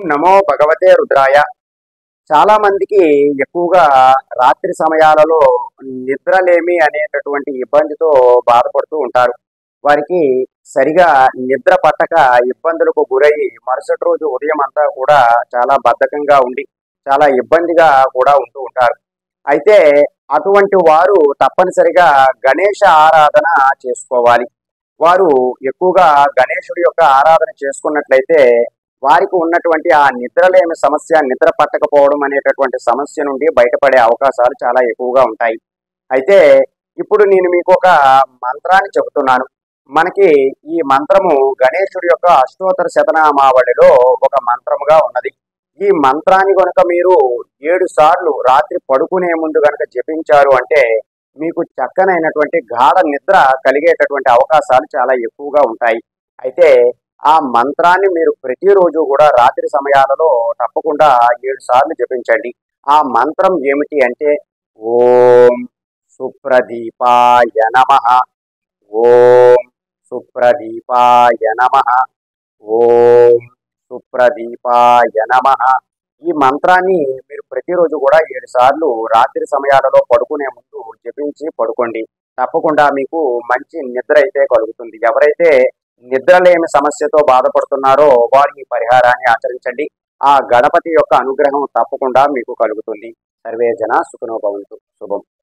నమో భగవతే రుద్రాయ చాలా మందికి ఎక్కువగా రాత్రి సమయాలలో నిద్రలేమి అనేటటువంటి ఇబ్బందితో బాధపడుతూ ఉంటారు వారికి సరిగా నిద్ర పట్టక ఇబ్బందులకు గురై మరుసటి రోజు ఉదయం అంతా కూడా చాలా బద్ధకంగా ఉండి చాలా ఇబ్బందిగా కూడా ఉంటూ ఉంటారు అయితే అటువంటి వారు తప్పనిసరిగా గణేష ఆరాధన చేసుకోవాలి వారు ఎక్కువగా గణేశుడి యొక్క ఆరాధన చేసుకున్నట్లయితే వారికి ఉన్నటువంటి ఆ నిద్రలేమి సమస్య నిద్ర పట్టకపోవడం అనేటటువంటి సమస్య నుండి బయటపడే అవకాశాలు చాలా ఎక్కువగా ఉంటాయి అయితే ఇప్పుడు నేను మీకు ఒక మంత్రాన్ని చెబుతున్నాను మనకి ఈ మంత్రము గణేశుడి యొక్క అష్టోత్తర శతనామావళిలో ఒక మంత్రముగా ఉన్నది ఈ మంత్రాన్ని కనుక మీరు ఏడు సార్లు రాత్రి పడుకునే ముందు కనుక జపించారు అంటే మీకు చక్కనైనటువంటి గాఢ నిద్ర కలిగేటటువంటి అవకాశాలు చాలా ఎక్కువగా ఉంటాయి అయితే ఆ మంత్రాన్ని మీరు ప్రతిరోజు కూడా రాత్రి సమయాలలో తప్పకుండా ఏడు సార్లు జపించండి ఆ మంత్రం ఏమిటి అంటే ఓం సుప్రదీపాయ నమ ఓం సుప్రదీపాయ నమ ఓం సుప్రదీపాయ నమ ఈ మంత్రాన్ని మీరు ప్రతిరోజు కూడా ఏడు సార్లు రాత్రి సమయాలలో పడుకునే ముందు జపించి పడుకోండి తప్పకుండా మీకు మంచి నిద్ర అయితే కలుగుతుంది ఎవరైతే నిద్రలేమి సమస్యతో బాధపడుతున్నారో వారు ఈ పరిహారాన్ని ఆచరించండి ఆ గణపతి యొక్క అనుగ్రహం తప్పకుండా మీకు కలుగుతుంది సర్వే జన సుఖనో భవంతు శుభం